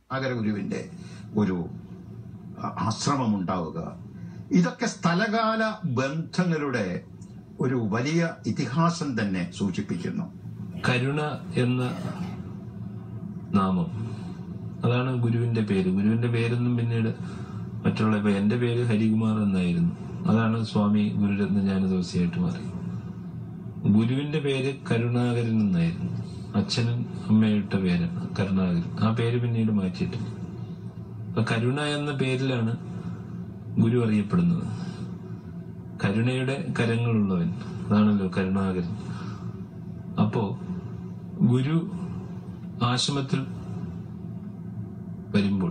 ആഗരഗുരുവിന്റെ ഒരു ആശ്രമം ഉണ്ടാവുക ഇതൊക്കെ സ്ഥലകാല ബന്ധങ്ങളുടെ ഒരു വലിയ ഇതിഹാസം തന്നെ സൂചിപ്പിക്കുന്നു കരുണ എന്ന നാമം അതാണ് ഗുരുവിന്റെ പേര് ഗുരുവിന്റെ പേരൊന്നും പിന്നീട് മറ്റുള്ള പേ- എന്റെ പേര് ഹരികുമാർ എന്നായിരുന്നു അതാണ് സ്വാമി ഗുരുരത്ന ജ്ഞാനദോസിയായിട്ട് മാറി ഗുരുവിന്റെ പേര് കരുണാകരൻ എന്നായിരുന്നു അച്ഛനും അമ്മയിട്ട പേര് കരുണാകരൻ ആ പേര് പിന്നീട് മാറ്റിയിട്ടില്ല അപ്പൊ കരുണ എന്ന പേരിലാണ് ഗുരു അറിയപ്പെടുന്നത് കരുണയുടെ കരങ്ങളുള്ളവൻ അതാണല്ലോ കരുണാകരൻ അപ്പോ ഗുരു ആശ്രമത്തിൽ വരുമ്പോൾ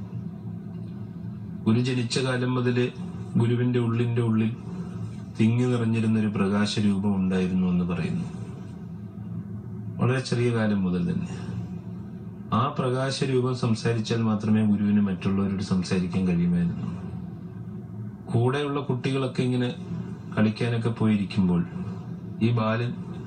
ഗുരു ജനിച്ച കാലം മുതലേ ഗുരുവിന്റെ ഉള്ളിന്റെ ഉള്ളിൽ തിങ്ങി നിറഞ്ഞിരുന്ന ഒരു പ്രകാശ രൂപം ഉണ്ടായിരുന്നു എന്ന് പറയുന്നു വളരെ ചെറിയ കാലം മുതൽ തന്നെ ആ പ്രകാശ രൂപം സംസാരിച്ചാൽ മാത്രമേ ഗുരുവിന് മറ്റുള്ളവരോട് സംസാരിക്കാൻ കഴിയുമായിരുന്നു കൂടെയുള്ള കുട്ടികളൊക്കെ ഇങ്ങനെ കളിക്കാനൊക്കെ പോയിരിക്കുമ്പോൾ ഈ ബാലൻ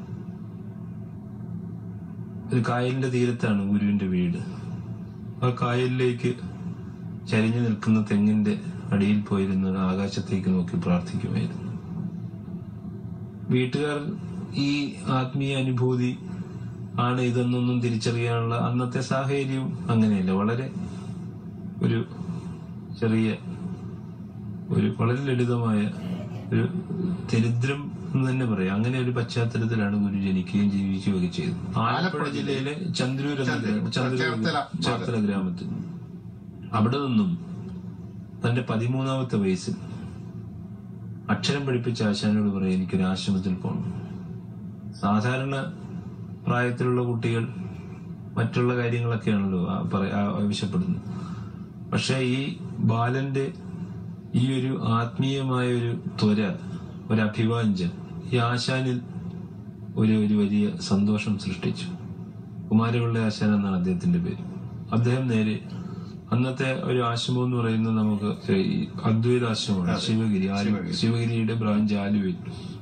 ഒരു കായലിന്റെ തീരത്താണ് ഗുരുവിന്റെ വീട് ആ കായലിലേക്ക് ചരിഞ്ഞു നിൽക്കുന്ന തെങ്ങിന്റെ അടിയിൽ പോയിരുന്ന ആകാശത്തേക്ക് നോക്കി പ്രാർത്ഥിക്കുമായിരുന്നു വീട്ടുകാർ ഈ ആത്മീയ അനുഭൂതി ആണ് ഇതെന്നൊന്നും തിരിച്ചറിയാനുള്ള അന്നത്തെ സാഹചര്യവും അങ്ങനെയല്ല വളരെ ഒരു ചെറിയ ഒരു വളരെ ലളിതമായ ഒരു ദരിദ്രം എന്ന് തന്നെ പറയാം അങ്ങനെ ഒരു പശ്ചാത്തലത്തിലാണ് ഗുരു ജനിക്കുകയും ജീവിക്കുകയും ഒക്കെ ചെയ്തത് ആലപ്പുഴ ജില്ലയിലെ ചന്ദ്രൂർ എന്ന ഗ്രാമം- ചന്ദ്രൂർ ചേർത്തല ചേർത്തല ഗ്രാമത്തിൽ അവിടെ നിന്നും തന്റെ പതിമൂന്നാമത്തെ വയസ്സിൽ അക്ഷരം പഠിപ്പിച്ച ആശാനോട് പറയാം എനിക്കൊരു ആശ്രമത്തിൽ പോകണം സാധാരണ പ്രായത്തിലുള്ള കുട്ടികൾ മറ്റുള്ള കാര്യങ്ങളൊക്കെയാണല്ലോ ആ പറ- ആ ആവശ്യപ്പെടുന്നത് പക്ഷെ ഈ ബാലന്റെ ഈ ഒരു ആത്മീയമായ ഒരു ത്വര ഒരു അഭിവാഞ്ചം ഈ ആശാനിൽ ഒരു ഒരു വലിയ സന്തോഷം സൃഷ്ടിച്ചു കുമാരപിള്ള ആശാൻ എന്നാണ് അദ്ദേഹത്തിന്റെ പേര് അദ്ദേഹം നേരെ അന്നത്തെ ഒരു ആശ്രമം എന്ന് പറയുന്നത് നമുക്ക് ഈ അദ്വൈത ആശ്രമമാണ് ശിവഗിരി ആലു- ശിവഗിരിയുടെ ബ്രാഞ്ച് ആലുവയിൽ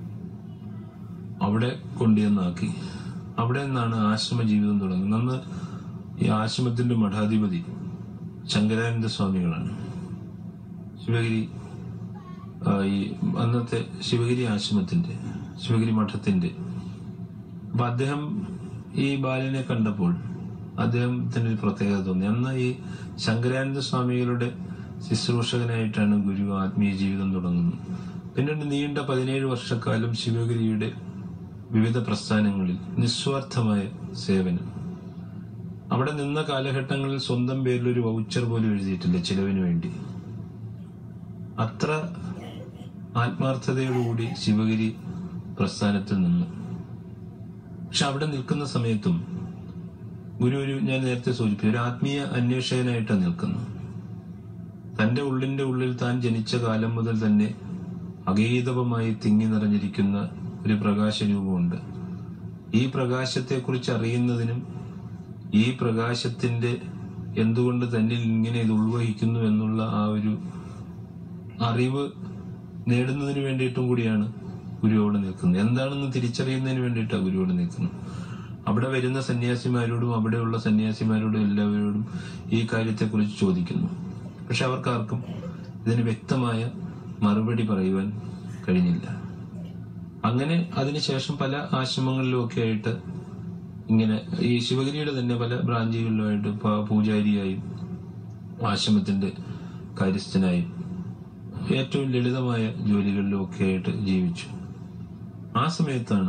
അവിടെ കൊണ്ടുവന്നാക്കി അവിടെ നിന്നാണ് ആശ്രമ ജീവിതം തുടങ്ങുന്നത് അന്ന് ഈ ആശ്രമത്തിന്റെ മഠാധിപതി ശങ്കരാനന്ദ സ്വാമികളാണ് ശിവഗിരി ആ, ഈ അന്നത്തെ ശിവഗിരി ആശ്രമത്തിന്റെ ശിവഗിരി മഠത്തിന്റെ അപ്പൊ അദ്ദേഹം ഈ ബാലനെ കണ്ടപ്പോൾ അദ്ദേഹത്തിന് ഒരു പ്രത്യേകത തോന്നി അന്ന് ഈ ശങ്കരാനന്ദ സ്വാമികളുടെ ശുശ്രൂഷകനായിട്ടാണ് ഗുരു ആത്മീയ ജീവിതം തുടങ്ങുന്നത് പിന്നീട് നീണ്ട പതിനേഴ് വർഷക്കാലം ശിവഗിരിയുടെ വിവിധ പ്രസ്ഥാനങ്ങളിൽ നിസ്വാർത്ഥമായ സേവനം അവിടെ നിന്ന കാലഘട്ടങ്ങളിൽ സ്വന്തം പേരിൽ ഒരു വൗച്ചർ പോലും എഴുതിയിട്ടില്ല ചിലവിന് വേണ്ടി അത്ര ആത്മാർത്ഥതയോടുകൂടി ശിവഗിരി പ്രസ്ഥാനത്തിൽ നിന്നു പക്ഷെ അവിടെ നിൽക്കുന്ന സമയത്തും ഗുരു ഒരു ഞാൻ നേരത്തെ സൂചിപ്പിച്ചു ഒരു ആത്മീയ അന്വേഷകനായിട്ടാണ് നിൽക്കുന്നത് തന്റെ ഉള്ളിന്റെ ഉള്ളിൽ താൻ ജനിച്ച കാലം മുതൽ തന്നെ അഗീതവമായി തിങ്ങി നിറഞ്ഞിരിക്കുന്ന ഒരു പ്രകാശ രൂപമുണ്ട് ഈ പ്രകാശത്തെക്കുറിച്ച് അറിയുന്നതിനും ഈ പ്രകാശത്തിന്റെ എന്തുകൊണ്ട് തന്നിൽ ഇങ്ങനെ ഇത് ഉൾവഹിക്കുന്നു എന്നുള്ള ആ ഒരു അറിവ് നേടുന്നതിന് വേണ്ടിയിട്ടും കൂടിയാണ് ഗുരുവോട് നിൽക്കുന്നത് എന്താണെന്ന് തിരിച്ചറിയുന്നതിന് വേണ്ടിയിട്ടാണ് ഗുരുവോട് നിൽക്കുന്നത് അവിടെ വരുന്ന സന്യാസിമാരോടും അവിടെയുള്ള സന്യാസിമാരോടും എല്ലാവരോടും ഈ കാര്യത്തെക്കുറിച്ച് ചോദിക്കുന്നു പക്ഷെ അവർക്കാർക്കും ഇതിന് വ്യക്തമായ മറുപടി പറയുവാൻ കഴിഞ്ഞില്ല അങ്ങനെ അതിനുശേഷം പല ആശ്രമങ്ങളിലും ഒക്കെ ആയിട്ട് ഇങ്ങനെ ഈ ശിവഗിരിയുടെ തന്നെ പല ബ്രാഞ്ചുകളിലുമായിട്ട് പ- പൂജാരിയായും ആശ്രമത്തിന്റെ കാര്യസ്ഥനായും ഏറ്റവും ലളിതമായ ജോലികളിലും ഒക്കെ ആയിട്ട് ജീവിച്ചു ആ സമയത്താണ്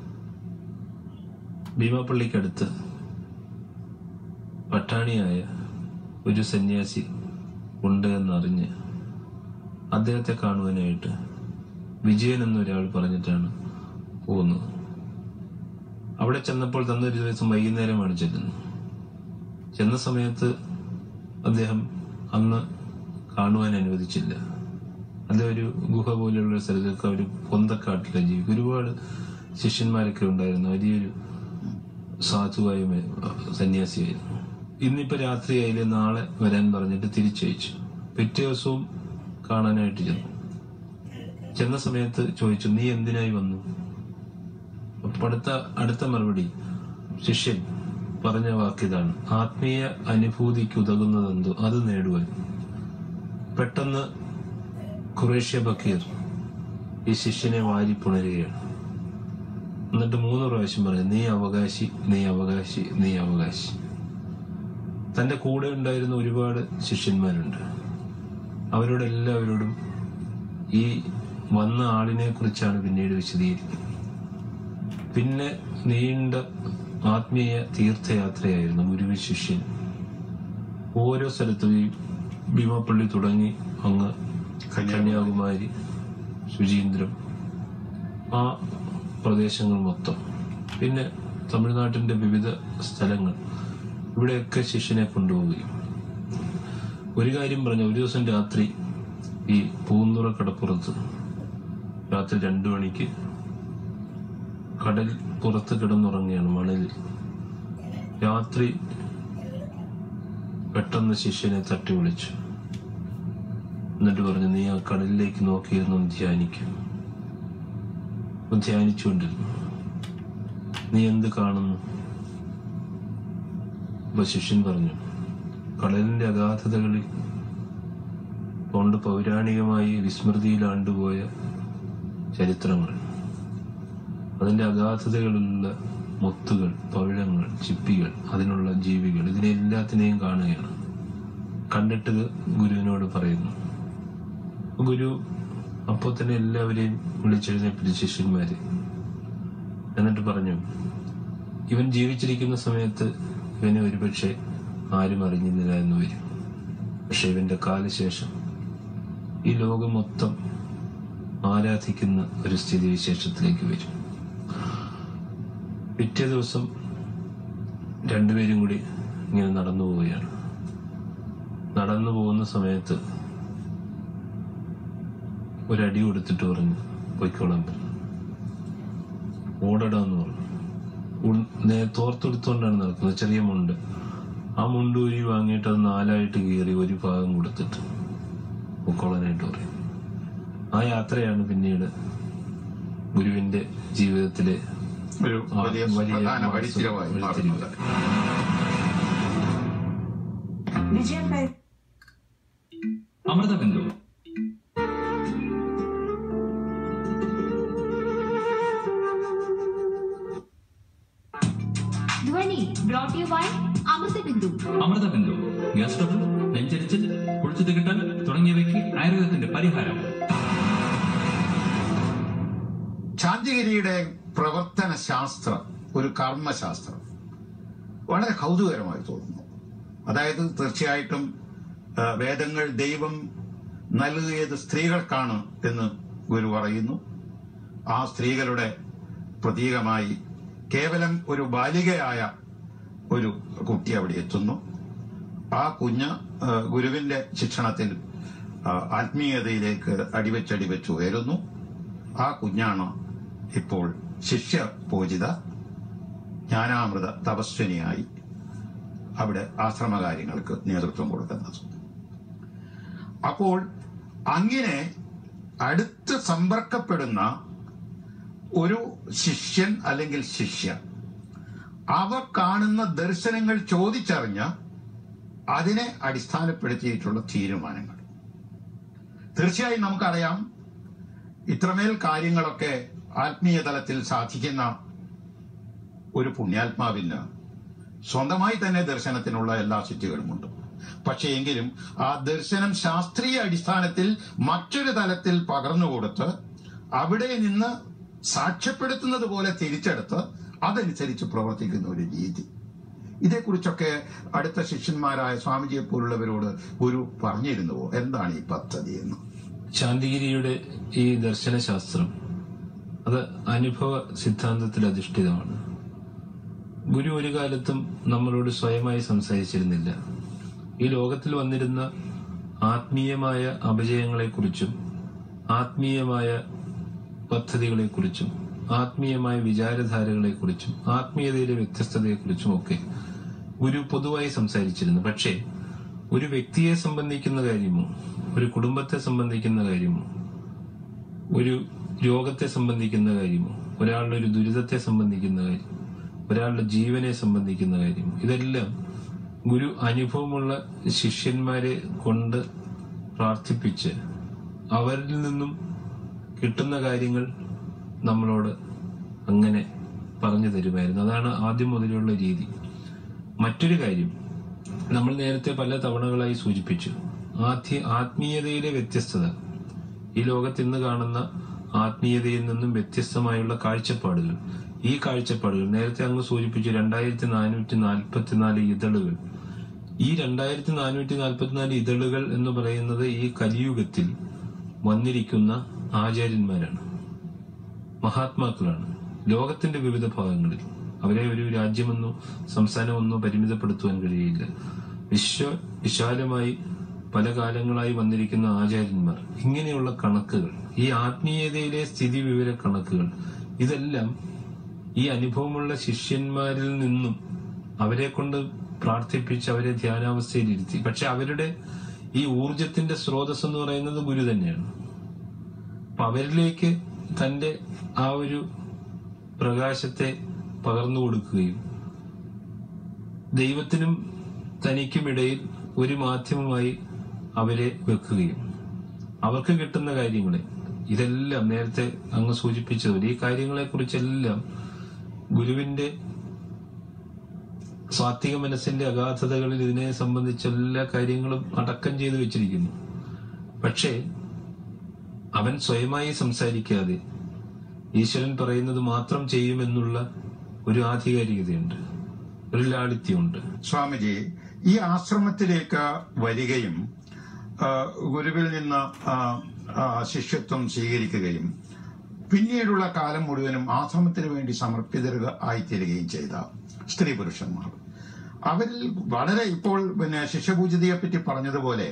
ഭീമാപ്പള്ളിക്കടുത്ത് പട്ടാണിയായ ഒരു സന്യാസി ഉണ്ട് എന്നറിഞ്ഞ് അദ്ദേഹത്തെ കാണുവാനായിട്ട് വിജയൻ എന്നൊരാൾ പറഞ്ഞിട്ടാണ് പോകുന്നത് അവിടെ ചെന്നപ്പോൾ തന്നൊരു ദിവസം വൈകുന്നേരമാണ് ചെല്ലുന്നത് ചെന്ന സമയത്ത് അദ്ദേഹം അന്ന് കാണുവാൻ അനുവദിച്ചില്ല അത് ഒരു ഗുഹ പോലെയുള്ള ഒരു സ്ഥലത്തൊക്കെ ഒരു പൊന്തക്കാട്ടിലെ ജീവിക്കും ഒരുപാട് ശിഷ്യന്മാരൊക്കെ ഉണ്ടായിരുന്നു വലിയൊരു സാധുവായ മേ- സന്യാസിയായിരുന്നു ഇന്നിപ്പോ രാത്രിയായാലും നാളെ വരാൻ പറഞ്ഞിട്ട് തിരിച്ചയച്ചു പിറ്റേ ദിവസവും കാണാനായിട്ട് ചെന്നു ചെന്ന സമയത്ത് ചോദിച്ചു നീ എന്തിനായി വന്നു അപ്പൊ അടുത്ത അടുത്ത മറുപടി ശിഷ്യൻ പറഞ്ഞ വാക്കിതാണ് ആത്മീയ അനുഭൂതിക്ക് ഉതകുന്നതെന്തോ അത് നേടുവാൻ പെട്ടെന്ന് ഖുറേഷ്യ ബക്കീർ ഈ ശിഷ്യനെ വാരി പുണരുകയാണ് എന്നിട്ട് മൂന്ന് പ്രാവശ്യം പറഞ്ഞു നീ അവകാശി നീ അവകാശി നീ അവകാശി തന്റെ കൂടെ ഉണ്ടായിരുന്ന ഒരുപാട് ശിഷ്യന്മാരുണ്ട് അവരോട് എല്ലാവരോടും ഈ വന്ന ആളിനെ കുറിച്ചാണ് പിന്നീട് വിശദീകരിക്കുന്നത് പിന്നെ നീണ്ട ആത്മീയ തീർത്ഥയാത്രയായിരുന്നു ഗുരുവി ശിഷ്യൻ ഓരോ സ്ഥലത്തും ഈ ഭീമപ്പള്ളി തുടങ്ങി അങ്ങ് കന്യാകുമാരി ശുചീന്ദ്രം ആ പ്രദേശങ്ങൾ മൊത്തം പിന്നെ തമിഴ്നാട്ടിന്റെ വിവിധ സ്ഥലങ്ങൾ ഇവിടെയൊക്കെ ശിഷ്യനെ കൊണ്ടുപോവുകയും ഒരു കാര്യം പറഞ്ഞു ഒരു ദിവസം രാത്രി ഈ പൂന്തുറ കടപ്പുറത്ത് രാത്രി രണ്ടു മണിക്ക് കടൽ പുറത്ത് കിടന്നുറങ്ങുകയാണ് മണലിൽ രാത്രി പെട്ടെന്ന് ശിഷ്യനെ തട്ടി വിളിച്ചു എന്നിട്ട് പറഞ്ഞു നീ ആ കടലിലേക്ക് നോക്കിയിരുന്നു ധ്യാനിക്കും അപ്പൊ ധ്യാനിച്ചുകൊണ്ടിരുന്നു നീ എന്ത് കാണുന്നു അപ്പൊ ശിഷ്യൻ പറഞ്ഞു കടലിന്റെ അഗാധതകളിൽ കൊണ്ട് പൗരാണികമായി വിസ്മൃതിയിലാണ്ടുപോയ ചരിത്രങ്ങൾ അതിന്റെ അഗാധതകളിലുള്ള മുത്തുകൾ പവിഴങ്ങൾ ചിപ്പികൾ അതിനുള്ള ജീവികൾ ഇതിനെ എല്ലാത്തിനെയും കാണുകയാണ് കണ്ടിട്ട് ഗുരുവിനോട് പറയുന്നു ഗുരു അപ്പോൾ തന്നെ എല്ലാവരെയും വിളിച്ചെഴുന്നേപ്പിച്ച ശിഷ്യന്മാര് എന്നിട്ട് പറഞ്ഞു ഇവൻ ജീവിച്ചിരിക്കുന്ന സമയത്ത് ഇവനെ ഒരുപക്ഷെ ആരും അറിഞ്ഞിരുന്നില്ല എന്ന് വരും പക്ഷെ ഇവന്റെ കാലശേഷം ഈ ലോകം മൊത്തം ആരാധിക്കുന്ന ഒരു സ്ഥിതിവിശേഷത്തിലേക്ക് വരും പിറ്റേ ദിവസം രണ്ടുപേരും കൂടി ഇങ്ങനെ നടന്നു പോവുകയാണ് നടന്നു പോകുന്ന സമയത്ത് ഒരടി കൊടുത്തിട്ട് പറഞ്ഞു പൊയ്ക്കോളാൻ പറഞ്ഞു ഓടടാന്ന് പറഞ്ഞു ഉൾ- നേ- തോർത്തെടുത്തോണ്ടാണ് നടക്കുന്നത് ചെറിയ മുണ്ട് ആ മുണ്ട് ഊരി വാങ്ങിയിട്ട് അത് നാലായിട്ട് കീറി ഒരു ഭാഗം കൊടുത്തിട്ട് പൊക്കോളാനായിട്ട് പറയും ആ യാത്രയാണ് പിന്നീട് ഗുരുവിന്റെ ജീവിതത്തിലെ ഒരു ആ വലിയ വലിയ പ്രധാന മാസം വഴിത്തിരിവായി വഴിത്തിരിവ്. മാറുന്നത് വിജയം കൈ Amritabindu Dhwani brought you by Amritabindu Amritabindu gas trouble നെഞ്ചരിച്ചിൽ കുളിച്ചു തികട്ടാൻ തുടങ്ങിയവയ്ക്ക് ആയുർവേദത്തിന്റെ പരിഹാരം ശാന്തിഗിരിയുടെ പ്രവർത്തന ശാസ്ത്രം ഒരു കർമ്മശാസ്ത്രം വളരെ കൗതുകരമായി തോന്നുന്നു അതായത് തീർച്ചയായിട്ടും ആ, വേദങ്ങൾ ദൈവം നൽകിയത് സ്ത്രീകൾക്കാണ് എന്ന് ഗുരു പറയുന്നു ആ സ്ത്രീകളുടെ പ്രതീകമായി കേവലം ഒരു ബാലികയായ ഒരു കുട്ടി അവിടെ എത്തുന്നു ആ കുഞ്ഞ് ആ, ഗുരുവിന്റെ ശിക്ഷണത്തിൽ ആ, ആത്മീയതയിലേക്ക് അടിവെച്ചടിവെച്ച് ഉയരുന്നു ആ കുഞ്ഞാണ് ഇപ്പോൾ ശിഷ്യ പൂജിത ജ്ഞാനാമൃത തപസ്വിനിയായി അവിടെ ആശ്രമകാര്യങ്ങൾക്ക് നേതൃത്വം കൊടുക്കുന്നത് അപ്പോൾ അങ്ങനെ അടുത്ത് സമ്പർക്കപ്പെടുന്ന ഒരു ശിഷ്യൻ അല്ലെങ്കിൽ ശിഷ്യ അവർ കാണുന്ന ദർശനങ്ങൾ ചോദിച്ചറിഞ്ഞ് അതിനെ അടിസ്ഥാനപ്പെടുത്തിയിട്ടുള്ള തീരുമാനങ്ങൾ തീർച്ചയായും നമുക്കറിയാം ഇത്രമേൽ കാര്യങ്ങളൊക്കെ ആത്മീയ തലത്തിൽ സാധിക്കുന്ന ഒരു പുണ്യാത്മാവിന് സ്വന്തമായി തന്നെ ദർശനത്തിനുള്ള എല്ലാ സിദ്ധികളുമുണ്ട് പക്ഷേ എങ്കിലും ആ ദർശനം ശാസ്ത്രീയ അടിസ്ഥാനത്തിൽ മറ്റൊരു തലത്തിൽ പകർന്നുകൊടുത്ത് അവിടെ നിന്ന് സാക്ഷ്യപ്പെടുത്തുന്നത് പോലെ തിരിച്ചെടുത്ത് അതനുസരിച്ച് പ്രവർത്തിക്കുന്ന ഒരു രീതി ഇതേക്കുറിച്ചൊക്കെ അടുത്ത ശിഷ്യന്മാരായ സ്വാമിജിയെ പോലുള്ളവരോട് ഗുരു പറഞ്ഞിരുന്നുവോ എന്താണ് ഈ പദ്ധതി എന്ന് ശാന്തിഗിരിയുടെ ഈ ദർശനശാസ്ത്രം അത് അനുഭവ സിദ്ധാന്തത്തിൽ അധിഷ്ഠിതമാണ് ഗുരു ഒരു കാലത്തും നമ്മളോട് സ്വയമായി സംസാരിച്ചിരുന്നില്ല ഈ ലോകത്തിൽ വന്നിരുന്ന ആത്മീയമായ അപജയങ്ങളെക്കുറിച്ചും ആത്മീയമായ പദ്ധതികളെക്കുറിച്ചും ആത്മീയമായ വിചാരധാരകളെക്കുറിച്ചും ആത്മീയതയിലെ വ്യത്യസ്തതയെക്കുറിച്ചും ഒക്കെ ഗുരു പൊതുവായി സംസാരിച്ചിരുന്നു പക്ഷേ ഒരു വ്യക്തിയെ സംബന്ധിക്കുന്ന കാര്യമോ ഒരു കുടുംബത്തെ സംബന്ധിക്കുന്ന കാര്യമോ ഒരു രോഗത്തെ സംബന്ധിക്കുന്ന കാര്യമോ ഒരാളുടെ ഒരു ദുരിതത്തെ സംബന്ധിക്കുന്ന കാര്യം ഒരാളുടെ ജീവനെ സംബന്ധിക്കുന്ന കാര്യം ഇതെല്ലാം ഗുരു അനുഭവമുള്ള ശിഷ്യന്മാരെ കൊണ്ട് പ്രാർത്ഥിപ്പിച്ച് അവരിൽ നിന്നും കിട്ടുന്ന കാര്യങ്ങൾ നമ്മളോട് അങ്ങനെ പറഞ്ഞു തരുമായിരുന്നു അതാണ് ആദ്യം മുതലുള്ള രീതി മറ്റൊരു കാര്യം നമ്മൾ നേരത്തെ പല തവണകളായി സൂചിപ്പിച്ചു ആത്മീയ ആത്മീയതയിലെ വ്യത്യസ്തത ഈ ലോകത്ത് ഇന്ന് കാണുന്ന ആത്മീയതയിൽ നിന്നും വ്യത്യസ്തമായുള്ള കാഴ്ചപ്പാടുകൾ ഈ കാഴ്ചപ്പാടുകൾ നേരത്തെ അങ്ങ് സൂചിപ്പിച്ചു രണ്ടായിരത്തി നാനൂറ്റി നാൽപ്പത്തിനാല് ഇതളുകൾ ഈ രണ്ടായിരത്തി നാനൂറ്റി നാൽപ്പത്തിനാല് ഇതളുകൾ എന്ന് പറയുന്നത് ഈ കലിയുഗത്തിൽ വന്നിരിക്കുന്ന ആചാര്യന്മാരാണ് മഹാത്മാക്കളാണ് ലോകത്തിന്റെ വിവിധ ഭാഗങ്ങളിൽ അവരെ ഒരു രാജ്യമെന്നോ സംസ്ഥാനമെന്നോ പരിമിതപ്പെടുത്തുവാൻ കഴിയില്ല വിശ്വ വിശാലമായി പല കാലങ്ങളായി വന്നിരിക്കുന്ന ആചാര്യന്മാർ ഇങ്ങനെയുള്ള കണക്കുകൾ ഈ ആത്മീയതയിലെ സ്ഥിതി വിവര കണക്കുകൾ ഇതെല്ലാം ഈ അനുഭവമുള്ള ശിഷ്യന്മാരിൽ നിന്നും അവരെ കൊണ്ട് പ്രാർത്ഥിപ്പിച്ച് അവരെ ധ്യാനാവസ്ഥയിൽ ഇരുത്തി പക്ഷെ അവരുടെ ഈ ഊർജത്തിന്റെ സ്രോതസ് എന്ന് പറയുന്നത് ഗുരു തന്നെയാണ് അപ്പൊ അവരിലേക്ക് തന്റെ ആ ഒരു പ്രകാശത്തെ പകർന്നു കൊടുക്കുകയും ദൈവത്തിനും തനിക്കുമിടയിൽ ഒരു മാധ്യമമായി അവരെ വെക്കുകയും അവർക്ക് കിട്ടുന്ന കാര്യങ്ങളെ ഇതെല്ലാം നേരത്തെ അങ്ങ് സൂചിപ്പിച്ചതുപോലെ ഈ കാര്യങ്ങളെ കുറിച്ചെല്ലാം ഗുരുവിന്റെ സ്വാത്വിക മനസ്സിന്റെ അഗാധതകളിൽ ഇതിനെ സംബന്ധിച്ച എല്ലാ കാര്യങ്ങളും അടക്കം ചെയ്തു വെച്ചിരിക്കുന്നു പക്ഷേ അവൻ സ്വയമായി സംസാരിക്കാതെ ഈശ്വരൻ പറയുന്നത് മാത്രം ചെയ്യുമെന്നുള്ള ഒരു ആധികാരികതയുണ്ട് ഒരു ലാളിത്യമുണ്ട് സ്വാമിജി ഈ ആശ്രമത്തിലേക്ക് വരികയും ആ, ഗുരുവിൽ നിന്ന് ആ, ആ, ശിഷ്യത്വം സ്വീകരിക്കുകയും പിന്നീടുള്ള കാലം മുഴുവനും ആശ്രമത്തിന് വേണ്ടി സമർപ്പിതർ ആയിത്തീരുകയും ചെയ്ത സ്ത്രീ പുരുഷന്മാർ അവരിൽ വളരെ ഇപ്പോൾ പിന്നെ ശിഷ്യപൂജിതയെ പറ്റി പറഞ്ഞതുപോലെ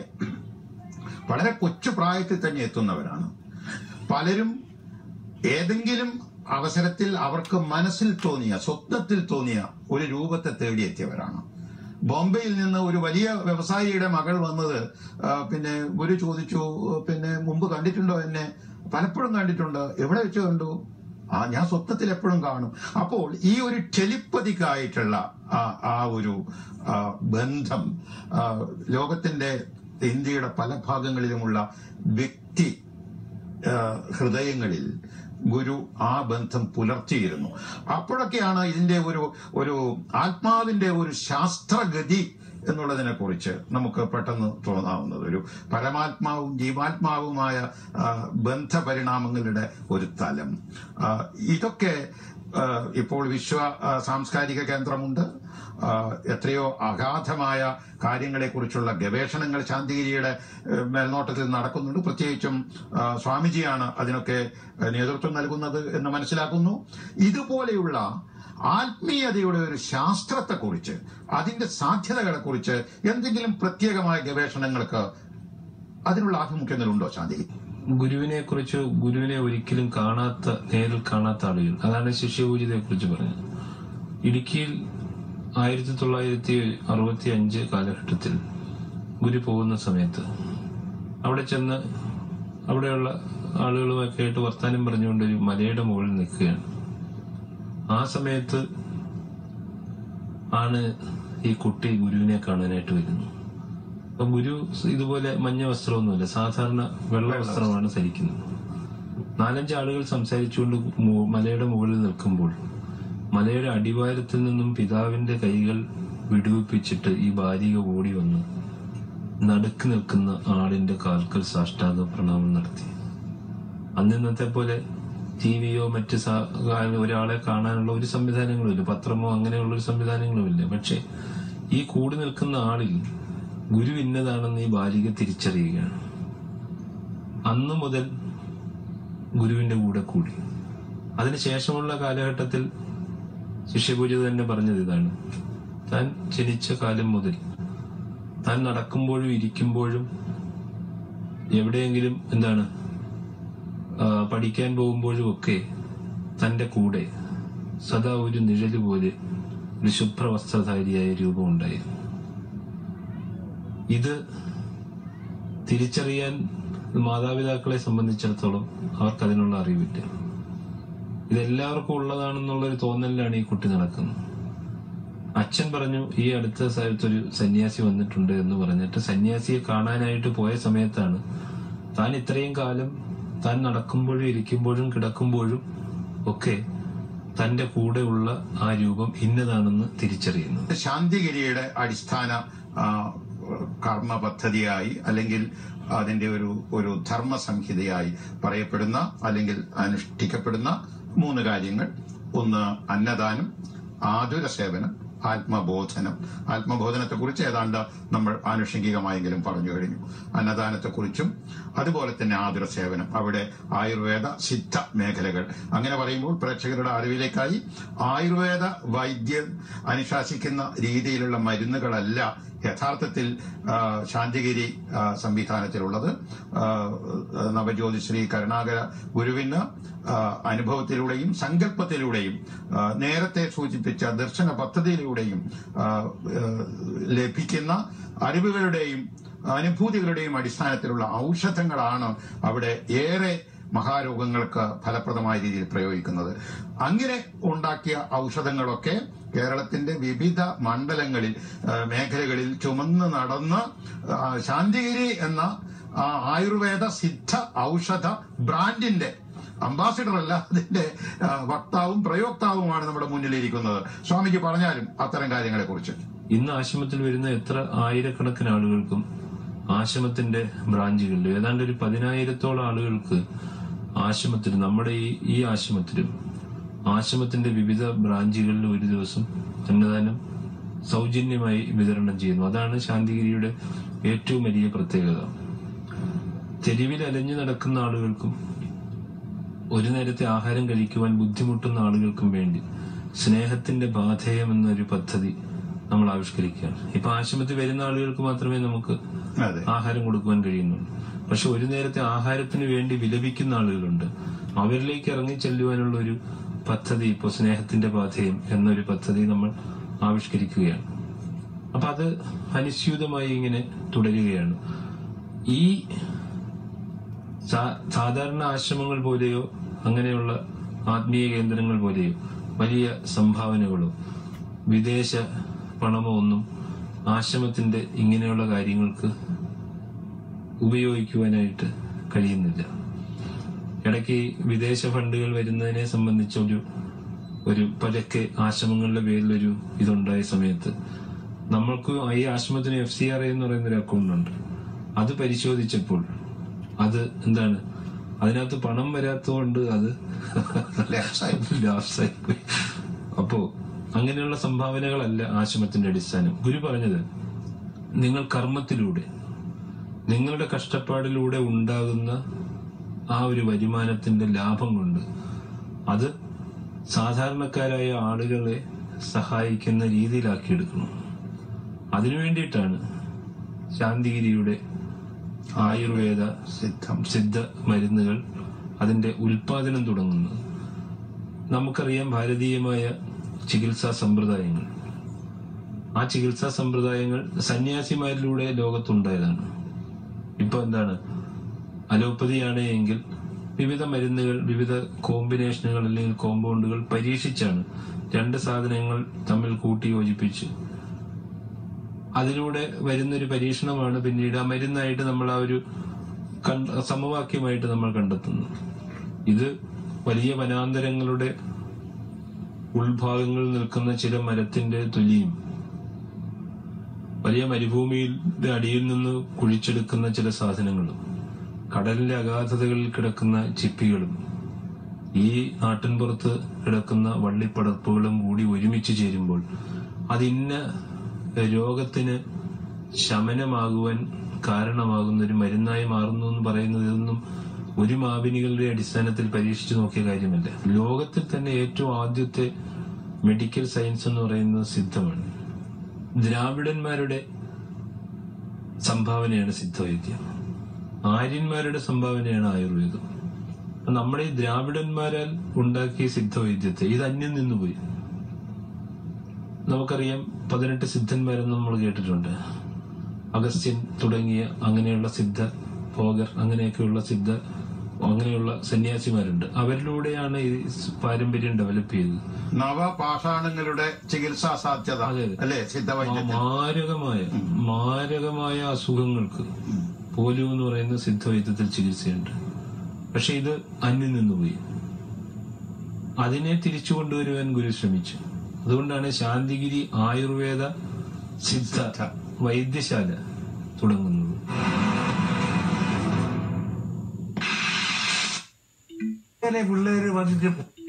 വളരെ കൊച്ചു പ്രായത്തിൽ തന്നെ എത്തുന്നവരാണ് പലരും ഏതെങ്കിലും അവസരത്തിൽ അവർക്ക് മനസ്സിൽ തോന്നിയ സ്വപ്നത്തിൽ തോന്നിയ ഒരു രൂപത്തെ തേടിയെത്തിയവരാണ് ബോംബെയിൽ നിന്ന് ഒരു വലിയ വ്യവസായിയുടെ മകൾ വന്നത് ആ, പിന്നെ ഗുരു ചോദിച്ചു പിന്നെ മുമ്പ് കണ്ടിട്ടുണ്ടോ എന്നെ പലപ്പോഴും കണ്ടിട്ടുണ്ട് എവിടെ വെച്ച് കണ്ടു ആ ഞാൻ സ്വപ്നത്തിൽ എപ്പോഴും കാണും അപ്പോൾ ഈ ഒരു ടെലിപ്പതിക്കായിട്ടുള്ള ആ ആ ഒരു ആ, ബന്ധം ആ, ലോകത്തിന്റെ ഇന്ത്യയുടെ പല ഭാഗങ്ങളിലുമുള്ള വ്യക്തി ആ, ഹൃദയങ്ങളിൽ ഗുരു ആ ബന്ധം പുലർത്തിയിരുന്നു അപ്പോഴൊക്കെയാണ് ഇതിന്റെ ഒരു ഒരു ആത്മാവിന്റെ ഒരു ശാസ്ത്രഗതി എന്നുള്ളതിനെ കുറിച്ച് നമുക്ക് പെട്ടെന്ന് തോന്നാവുന്നത് ഒരു പരമാത്മാവും ജീവാത്മാവുമായ ആ, ബന്ധപരിണാമങ്ങളുടെ ഒരു തലം ആ, ഇതൊക്കെ ആ, ഇപ്പോൾ വിശ്വ ആ, സാംസ്കാരിക കേന്ദ്രമുണ്ട് ആ, എത്രയോ അഗാധമായ കാര്യങ്ങളെക്കുറിച്ചുള്ള ഗവേഷണങ്ങൾ ശാന്തിഗിരിയുടെ ഏഹ്, മേൽനോട്ടത്തിൽ നടക്കുന്നുണ്ട് പ്രത്യേകിച്ചും ആ, സ്വാമിജിയാണ് അതിനൊക്കെ ഏഹ്, നേതൃത്വം നൽകുന്നത് എന്ന് മനസ്സിലാക്കുന്നു ഇതുപോലെയുള്ള ആത്മീയതയുടെ ഒരു ശാസ്ത്രത്തെക്കുറിച്ച് അതിന്റെ സാധ്യതകളെക്കുറിച്ച് എന്തെങ്കിലും പ്രത്യേകമായ ഗവേഷണങ്ങൾക്ക് അതിനുള്ള ആഭിമുഖ്യങ്ങളുണ്ടോ ശാന്തിഗിരി ഗുരുവിനെ കുറിച്ച് ഗുരുവിനെ ഒരിക്കലും കാണാത്ത നേരിൽ കാണാത്ത ആളുകൾ അതാണ് ശിഷ്യപൂജിതയെ കുറിച്ച് പറഞ്ഞത് ഇടുക്കിയിൽ ആയിരത്തി തൊള്ളായിരത്തി അറുപത്തി അഞ്ച് കാലഘട്ടത്തിൽ ഗുരു പോകുന്ന സമയത്ത് അവിടെ ചെന്ന് അവിടെയുള്ള ആളുകളുമൊക്കെ ആയിട്ട് വർത്താനം പറഞ്ഞുകൊണ്ട് ഒരു മലയുടെ മുകളിൽ നിൽക്കുകയാണ് ആ സമയത്ത് ആണ് ഈ കുട്ടി ഗുരുവിനെ കാണാനായിട്ട് വരുന്നു അപ്പൊ ഗുരു ഇതുപോലെ മഞ്ഞ വസ്ത്രമൊന്നുമില്ല സാധാരണ വെള്ള വസ്ത്രമാണ് ധരിക്കുന്നത് നാലഞ്ച് ആളുകൾ സംസാരിച്ചുകൊണ്ട് മു- മലയുടെ മുകളിൽ നിൽക്കുമ്പോൾ മലയുടെ അടിവാരത്തിൽ നിന്നും പിതാവിന്റെ കൈകൾ വിടുവിപ്പിച്ചിട്ട് ഈ ബാലിക ഓടി വന്ന് നടുക്ക് നിൽക്കുന്ന ആളിന്റെ കാൽക്കൽ സാഷ്ടാംഗ പ്രണാമം നടത്തി അന്ന് ഇന്നത്തെ പോലെ ടി വിയോ മറ്റ് സാ- ഒരാളെ കാണാനുള്ള ഒരു സംവിധാനങ്ങളും ഇല്ല പത്രമോ അങ്ങനെയുള്ള ഒരു സംവിധാനങ്ങളും ഇല്ല പക്ഷെ ഈ കൂടി നിൽക്കുന്ന ആളിൽ ഗുരു ഇന്നതാണെന്ന് ഈ ബാലിക തിരിച്ചറിയുകയാണ് അന്നു മുതൽ ഗുരുവിന്റെ കൂടെ കൂടി അതിനുശേഷമുള്ള കാലഘട്ടത്തിൽ ശിഷ്യപൂജ തന്നെ പറഞ്ഞത് ഇതാണ് താൻ ജനിച്ച കാലം മുതൽ താൻ നടക്കുമ്പോഴും ഇരിക്കുമ്പോഴും എവിടെയെങ്കിലും എന്താണ് ആ, പഠിക്കാൻ പോകുമ്പോഴും ഒക്കെ തന്റെ കൂടെ സദാ ഒരു നിഴല് പോലെ ഒരു ശുഭ്രവസ്ത്രധാരിയായ രൂപം ഉണ്ടായിരുന്നു ഇത് തിരിച്ചറിയാൻ മാതാപിതാക്കളെ സംബന്ധിച്ചിടത്തോളം അവർക്ക് അതിനുള്ള അറിവില്ല ഇതെല്ലാവർക്കും ഉള്ളതാണെന്നുള്ളൊരു തോന്നലിലാണ് ഈ കുട്ടി നടക്കുന്നത് അച്ഛൻ പറഞ്ഞു ഈ അടുത്ത സ്ഥലത്ത് ഒരു സന്യാസി വന്നിട്ടുണ്ട് എന്ന് പറഞ്ഞിട്ട് സന്യാസിയെ കാണാനായിട്ട് പോയ സമയത്താണ് താൻ ഇത്രയും കാലം താൻ നടക്കുമ്പോഴും ഇരിക്കുമ്പോഴും കിടക്കുമ്പോഴും ഒക്കെ തന്റെ കൂടെയുള്ള ആ രൂപം ഇന്നതാണെന്ന് തിരിച്ചറിയുന്നത് ശാന്തിഗിരിയുടെ അടിസ്ഥാന ആ, കർമ്മ പദ്ധതിയായി അല്ലെങ്കിൽ അതിന്റെ ഒരു ഒരു ധർമ്മ സംഹിതയായി പറയപ്പെടുന്ന അല്ലെങ്കിൽ അനുഷ്ഠിക്കപ്പെടുന്ന മൂന്ന് കാര്യങ്ങൾ ഒന്ന് അന്നദാനം ആതുര സേവനം ആത്മബോധനം ആത്മബോധനത്തെക്കുറിച്ച് ഏതാണ്ട് നമ്മൾ ആനുഷംഗികമായെങ്കിലും പറഞ്ഞു കഴിഞ്ഞു അന്നദാനത്തെക്കുറിച്ചും അതുപോലെ തന്നെ ആതുര സേവനം അവിടെ ആയുർവേദ സിദ്ധ മേഖലകൾ അങ്ങനെ പറയുമ്പോൾ പ്രേക്ഷകരുടെ അറിവിലേക്കായി ആയുർവേദ വൈദ്യം അനുശാസിക്കുന്ന രീതിയിലുള്ള മരുന്നുകളല്ല യഥാർത്ഥത്തിൽ ആ, ശാന്തിഗിരി ആ, സംവിധാനത്തിലുള്ളത് ആ, നവജ്യോതിശ്രീ കരുണാകര ഗുരുവിന് ആ, അനുഭവത്തിലൂടെയും സങ്കല്പത്തിലൂടെയും ആ, നേരത്തെ സൂചിപ്പിച്ച ദർശന പദ്ധതിയിലൂടെയും ആ, ആ, ലഭിക്കുന്ന അറിവുകളുടെയും അനുഭൂതികളുടെയും അടിസ്ഥാനത്തിലുള്ള ഔഷധങ്ങളാണ് അവിടെ ഏറെ മഹാരോഗങ്ങൾക്ക് ഫലപ്രദമായ രീതിയിൽ പ്രയോഗിക്കുന്നത് അങ്ങനെ ഉണ്ടാക്കിയ ഔഷധങ്ങളൊക്കെ കേരളത്തിന്റെ വിവിധ മണ്ഡലങ്ങളിൽ ആ, മേഖലകളിൽ ചുമന്ന് നടന്ന് ആ, ശാന്തിഗിരി എന്ന ആ, ആയുർവേദ സിദ്ധ ഔഷധ ബ്രാൻഡിന്റെ അംബാസിഡർ അല്ല അതിന്റെ ആ, വക്താവും പ്രയോക്താവുമാണ് നമ്മുടെ മുന്നിലിരിക്കുന്നത് സ്വാമിജി പറഞ്ഞാലും അത്തരം കാര്യങ്ങളെ കുറിച്ച് ഇന്ന് ആശ്രമത്തിൽ വരുന്ന എത്ര ആയിരക്കണക്കിന് ആളുകൾക്കും ആശ്രമത്തിന്റെ ബ്രാഞ്ചുകളിൽ ഏതാണ്ട് ഒരു പതിനായിരത്തോളം ആളുകൾക്ക് ആശ്രമത്തിൽ നമ്മുടെ ഈ ഈ ആശ്രമത്തിലും ആശ്രമത്തിന്റെ വിവിധ ബ്രാഞ്ചുകളിൽ ഒരു ദിവസം അന്നദാനം സൗജന്യമായി വിതരണം ചെയ്യുന്നു അതാണ് ശാന്തിഗിരിയുടെ ഏറ്റവും വലിയ പ്രത്യേകത തെരുവിൽ അലഞ്ഞു നടക്കുന്ന ആളുകൾക്കും ഒരു നേരത്തെ ആഹാരം കഴിക്കുവാൻ ബുദ്ധിമുട്ടുന്ന ആളുകൾക്കും വേണ്ടി സ്നേഹത്തിന്റെ ബാധേയം എന്നൊരു പദ്ധതി നമ്മൾ ആവിഷ്കരിക്കുകയാണ് ഇപ്പൊ ആശ്രമത്തിൽ വരുന്ന ആളുകൾക്ക് മാത്രമേ നമുക്ക് അതെ ആഹാരം കൊടുക്കുവാൻ കഴിയുന്നുള്ളൂ പക്ഷെ ഒരു നേരത്തെ ആഹാരത്തിന് വേണ്ടി വിലപിക്കുന്ന ആളുകളുണ്ട് അവരിലേക്ക് ഇറങ്ങി ചെല്ലുവാനുള്ള ഒരു പദ്ധതി ഇപ്പോൾ സ്നേഹത്തിന്റെ പാഥേയം എന്നൊരു പദ്ധതി നമ്മൾ ആവിഷ്കരിക്കുകയാണ് അപ്പൊ അത് അനുസ്യൂതമായി ഇങ്ങനെ തുടരുകയാണ് ഈ സാ- സാധാരണ ആശ്രമങ്ങൾ പോലെയോ അങ്ങനെയുള്ള ആത്മീയ കേന്ദ്രങ്ങൾ പോലെയോ വലിയ സംഭാവനകളോ വിദേശ പണമോ ഒന്നും ആശ്രമത്തിന്റെ ഇങ്ങനെയുള്ള കാര്യങ്ങൾക്ക് ഉപയോഗിക്കുവാനായിട്ട് കഴിയുന്നില്ല ഇടയ്ക്ക് ഈ വിദേശ ഫണ്ടുകൾ വരുന്നതിനെ സംബന്ധിച്ച ഒരു ഒരു പലക്കെ ആശ്രമങ്ങളുടെ പേരിൽ ഒരു ഇതുണ്ടായ സമയത്ത് നമ്മൾക്ക് ഈ ആശ്രമത്തിന് എഫ് സി ആർ എന്ന് പറയുന്ന ഒരു അക്കൗണ്ട് ഉണ്ട് അത് പരിശോധിച്ചപ്പോൾ അത് എന്താണ് അതിനകത്ത് പണം വരാത്തതുകൊണ്ട് അത് ലാപ്സായി. ലാപ്സായി പോയി അപ്പോ അങ്ങനെയുള്ള സംഭാവനകളല്ല ആശ്രമത്തിന്റെ അടിസ്ഥാനം ഗുരു പറഞ്ഞത് നിങ്ങൾ കർമ്മത്തിലൂടെ നിങ്ങളുടെ കഷ്ടപ്പാടിലൂടെ ഉണ്ടാകുന്ന ആ ഒരു വരുമാനത്തിന്റെ ലാഭം കൊണ്ട് അത് സാധാരണക്കാരായ ആളുകളെ സഹായിക്കുന്ന രീതിയിലാക്കിയെടുക്കണം അതിനു വേണ്ടിയിട്ടാണ് ശാന്തിഗിരിയുടെ ആയുർവേദ സിദ്ധം സിദ്ധ മരുന്നുകൾ അതിന്റെ ഉൽപാദനം തുടങ്ങുന്നത് നമുക്കറിയാം ഭാരതീയമായ ചികിത്സാ സമ്പ്രദായങ്ങൾ ആ ചികിത്സാ സമ്പ്രദായങ്ങൾ സന്യാസിമാരിലൂടെ ലോകത്തുണ്ടായതാണ് ഇപ്പൊ എന്താണ് അലോപ്പതിയാണ് എങ്കിൽ വിവിധ മരുന്നുകൾ വിവിധ കോമ്പിനേഷനുകൾ അല്ലെങ്കിൽ കോമ്പൗണ്ടുകൾ പരീക്ഷിച്ചാണ് രണ്ട് സാധനങ്ങൾ തമ്മിൽ കൂട്ടി യോജിപ്പിച്ച് അതിലൂടെ വരുന്നൊരു പരീക്ഷണമാണ് പിന്നീട് ആ മരുന്നായിട്ട് നമ്മൾ ആ ഒരു കണ്ട- സമവാക്യമായിട്ട് നമ്മൾ കണ്ടെത്തുന്നു ഇത് വലിയ വനാന്തരങ്ങളുടെ ഉൾഭാഗങ്ങളിൽ നിൽക്കുന്ന ചില മരത്തിന്റെ തൊലിയും വലിയ മരുഭൂമിയുടെ അടിയിൽ നിന്ന് കുഴിച്ചെടുക്കുന്ന ചില സാധനങ്ങളും കടലിന്റെ അഗാധതകളിൽ കിടക്കുന്ന ചിപ്പികളും ഈ നാട്ടിൻപുറത്ത് കിടക്കുന്ന വള്ളിപ്പടർപ്പുകളും കൂടി ഒരുമിച്ച് ചേരുമ്പോൾ അതിന്ന രോഗത്തിന് ശമനമാകുവാൻ കാരണമാകുന്ന ഒരു മരുന്നായി മാറുന്നു എന്ന് പറയുന്നത് ഇതൊന്നും ഒരു മാപിനികളുടെ അടിസ്ഥാനത്തിൽ പരീക്ഷിച്ചു നോക്കിയ കാര്യമല്ല ലോകത്തിൽ തന്നെ ഏറ്റവും ആദ്യത്തെ മെഡിക്കൽ സയൻസ് എന്ന് പറയുന്നത് സിദ്ധമാണ് ദ്രാവിഡന്മാരുടെ സംഭാവനയാണ് സിദ്ധവൈദ്യം ആര്യന്മാരുടെ സംഭാവനയാണ് ആയുർവേദം അപ്പൊ നമ്മുടെ ഈ ദ്രാവിഡന്മാരാൽ ഉണ്ടാക്കിയ സിദ്ധവൈദ്യത്തെ ഇത് അന്യം നിന്നുപോയി നമുക്കറിയാം പതിനെട്ട് സിദ്ധന്മാരെന്ന് നമ്മൾ കേട്ടിട്ടുണ്ട് അഗസ്ത്യൻ തുടങ്ങിയ അങ്ങനെയുള്ള സിദ്ധ ഭോഗർ അങ്ങനെയൊക്കെയുള്ള സിദ്ധ അങ്ങനെയുള്ള സന്യാസിമാരുണ്ട് അവരിലൂടെയാണ് ഈ പാരമ്പര്യം ഡെവലപ്പ് ചെയ്തത് നവപാഷാണങ്ങളുടെ ചികിത്സാ സാധ്യത അതെ, അതെ. അല്ലെ സിദ്ധവൈദ്യത്തിൽ മാരകമായ മാരകമായ അസുഖങ്ങൾക്ക് പോലും എന്ന് പറയുന്ന സിദ്ധവൈദ്യത്തിൽ ചികിത്സയുണ്ട് പക്ഷെ ഇത് അന്യം നിന്നുപോയി അതിനെ തിരിച്ചു കൊണ്ടുവരുവാൻ ഗുരു ശ്രമിച്ചു അതുകൊണ്ടാണ് ശാന്തിഗിരി ആയുർവേദ സിദ്ധ വൈദ്യശാല തുടങ്ങുന്നത് ഇങ്ങനെ പിള്ളേര് വന്നിട്ട്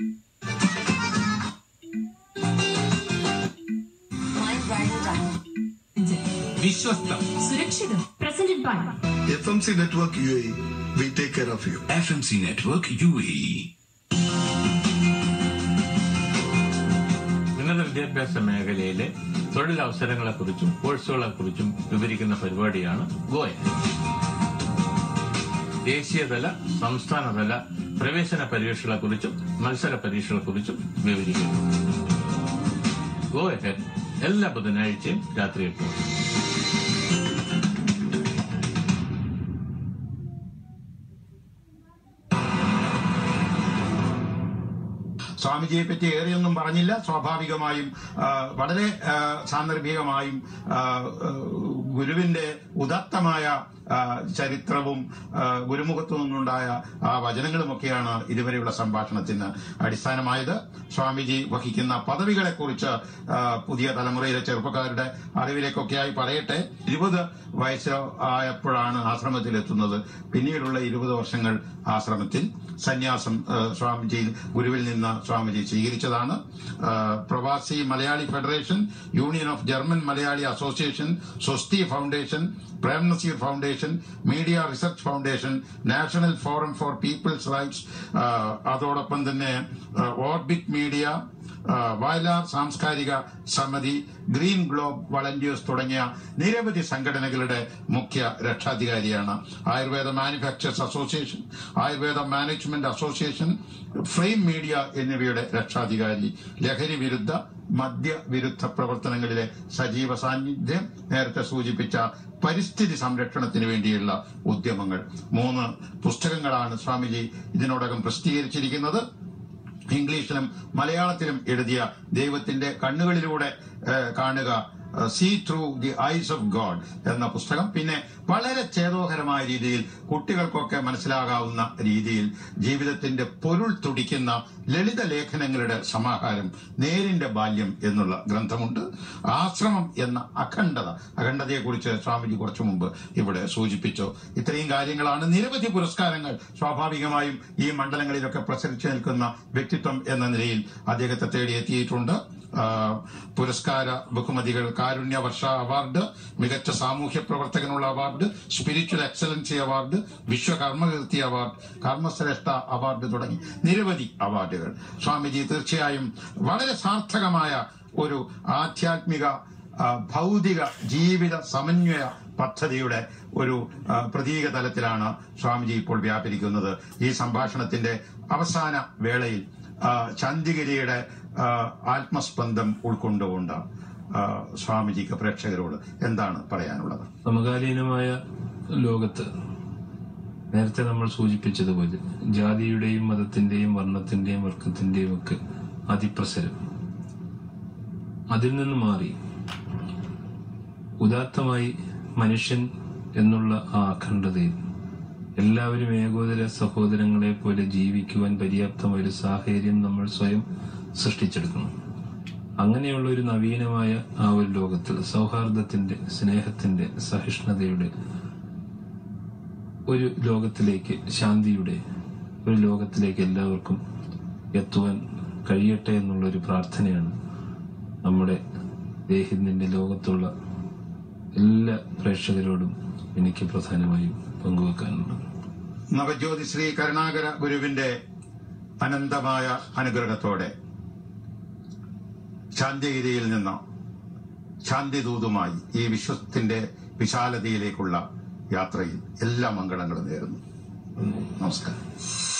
വിശ്വസ്തം സുരക്ഷിതം Presented by FMC Network UAE, we take care of you. FMC Network UAE. ഉന്നത വിദ്യാഭ്യാസ മേഖലയിലെ തൊഴിലവസരങ്ങളെക്കുറിച്ചും കോഴ്സുകളെക്കുറിച്ചും വിവരിക്കുന്ന പരിപാടിയാണ് ഗോയ ദേശീയതല സംസ്ഥാനതല പ്രവേശന പരീക്ഷകളെക്കുറിച്ചും മത്സര പരീക്ഷകളെക്കുറിച്ചും വിവരിക്കുന്നു ഗോ ഹെഡ് എല്ലാ ബുധനാഴ്ചയും രാത്രി എട്ട് മണി. സ്വാമിജിയെ പറ്റി ഏറെയൊന്നും പറഞ്ഞില്ല സ്വാഭാവികമായും ആ, വളരെ ആ, സാന്ദർഭികമായും ആ, ആ, ഗുരുവിന്റെ ഉദത്തമായ ആ, ചരിത്രവും ആ, ഗുരുമുഖത്തു നിന്നുണ്ടായ ആ വചനങ്ങളുമൊക്കെയാണ് ഇതുവരെയുള്ള സംഭാഷണത്തിന് അടിസ്ഥാനമായത് സ്വാമിജി വഹിക്കുന്ന പദവികളെക്കുറിച്ച് ആ, പുതിയ തലമുറയിലെ ചെറുപ്പക്കാരുടെ അറിവിലേക്കൊക്കെയായി പറയട്ടെ ഇരുപത് വയസ്സ് ആയപ്പോഴാണ് ആശ്രമത്തിലെത്തുന്നത് പിന്നീടുള്ള ഇരുപത് വർഷങ്ങൾ ആശ്രമത്തിൽ സന്യാസം ആ, സ്വാമിജി ഗുരുവിൽ നിന്ന് സ്വാമിജി സ്വീകരിച്ചതാണ് ആ, Pravasi Malayali federation union of German Malayali association Swasthi foundation Prem Nazir foundation media research foundation national forum for people's rights അതോടൊപ്പം തന്നെ ഓർബിറ്റ് മീഡിയ ആ, വയലാർ സാംസ്കാരിക സമിതി ഗ്രീൻ ഗ്ലോബ് വളണ്ടിയേഴ്സ് തുടങ്ങിയ നിരവധി സംഘടനകളുടെ മുഖ്യ രക്ഷാധികാരിയാണ് Ayurveda manufacturers association Ayurveda management association frame media എന്നിവയുടെ രക്ഷാധികാരി ലഹരി വിരുദ്ധ മദ്യവിരുദ്ധ പ്രവർത്തനങ്ങളിലെ സജീവ സാന്നിധ്യം നേരത്തെ സൂചിപ്പിച്ച പരിസ്ഥിതി സംരക്ഷണത്തിന് വേണ്ടിയുള്ള ഉദ്യമങ്ങൾ മൂന്ന് പുസ്തകങ്ങളാണ് സ്വാമിജി ഇതിനോടകം പ്രസിദ്ധീകരിച്ചിരിക്കുന്നത് ഇംഗ്ലീഷിലും മലയാളത്തിലും എഴുതിയ ദൈവത്തിന്റെ കണ്ണുകളിലൂടെ ഏഹ്, കാണുക see through the eyes of God എന്ന പുസ്തകം പിന്നെ വളരെ ചേതോഹരമായ രീതിയിൽ കുട്ടികൾക്കൊക്കെ മനസ്സിലാകാവുന്ന രീതിയിൽ ജീവിതത്തിന്റെ പൊരുൾ തുടിക്കുന്ന ലളിത ലേഖനങ്ങളുടെ സമാഹാരം നേരിന്റെ ബാല്യം എന്നുള്ള ഗ്രന്ഥമുണ്ട് ആശ്രമം എന്ന അഖണ്ഡത അഖണ്ഡതയെക്കുറിച്ച് സ്വാമിജി കുറച്ചു മുമ്പ് ഇവിടെ സൂചിപ്പിച്ചു ഇത്രയും കാര്യങ്ങളാണ് നിരവധി പുരസ്കാരങ്ങൾ സ്വാഭാവികമായും ഈ മണ്ഡലങ്ങളിലൊക്കെ പ്രസരിച്ചു നിൽക്കുന്ന വ്യക്തിത്വം എന്ന നിലയിൽ അദ്ദേഹത്തെ തേടിയെത്തിയിട്ടുണ്ട് ആ, പുരസ്കാര ബഹുമതികൾ കാരുണ്യ വർഷ അവാർഡ് മികച്ച സാമൂഹ്യ പ്രവർത്തകനുള്ള award spiritual excellency award Vishwakarmakeerthi award Karmashreshta award തുടങ്ങി നിരവധി അവാർഡുകൾ സ്വാമിജി തീർച്ചയായും വളരെ സാർത്ഥകമായ ഒരു ആധ്യാത്മിക ആ, ഭൗതിക ജീവിത സമന്വയ പദ്ധതിയുടെ ഒരു ആ, പ്രതീക തലത്തിലാണ് സ്വാമിജി ഇപ്പോൾ വ്യാപരിക്കുന്നത് ഈ സംഭാഷണത്തിന്റെ അവസാന വേളയിൽ ആ, ചാന്ദിഗിരിയുടെ ആ, ആത്മസ്പന്ദം ഉൾക്കൊണ്ടുകൊണ്ട് ആ, സ്വാമിജിക്ക് പ്രേക്ഷകരോട് എന്താണ് പറയാനുള്ളത് സമകാലീനമായ ലോകത്ത് നേരത്തെ നമ്മൾ സൂചിപ്പിച്ചതുപോലെ ജാതിയുടെയും മതത്തിന്റെയും വർണ്ണത്തിന്റെയും വർഗത്തിന്റെയും ഒക്കെ അതിപ്രസരം അതിൽ നിന്ന് മാറി ഉദാത്തമായി മനുഷ്യൻ എന്നുള്ള ആ അഖണ്ഡതയിൽ എല്ലാവരും ഏകോദര സഹോദരങ്ങളെ പോലെ ജീവിക്കുവാൻ പര്യാപ്തമായ ഒരു സാഹചര്യം നമ്മൾ സ്വയം സൃഷ്ടിച്ചെടുക്കണം അങ്ങനെയുള്ള ഒരു നവീനമായ ആ ഒരു ലോകത്തിൽ സൗഹാർദ്ദത്തിന്റെ സ്നേഹത്തിന്റെ സഹിഷ്ണുതയുടെ ഒരു ലോകത്തിലേക്ക് ശാന്തിയുടെ ഒരു ലോകത്തിലേക്ക് എല്ലാവർക്കും എത്തുവാൻ കഴിയട്ടെ എന്നുള്ള ഒരു പ്രാർത്ഥനയാണ് നമ്മുടെ ദേഹിന്ദിന്റെ ലോകത്തുള്ള എല്ലാ പ്രേക്ഷകരോടും എനിക്ക് പ്രധാനമായും പങ്കുവെക്കാനുള്ളത് നവജ്യോതി ശ്രീ കരുണാകര ഗുരുവിന്റെ അനന്തമായ അനുഗ്രഹത്തോടെ ശാന്തിഗിരിയിൽ നിന്ന് ശാന്തിദൂതുമായി ഈ വിശ്വത്തിന്റെ വിശാലതയിലേക്കുള്ള യാത്രയിൽ എല്ലാ മംഗളങ്ങളും നേരുന്നു നമസ്കാരം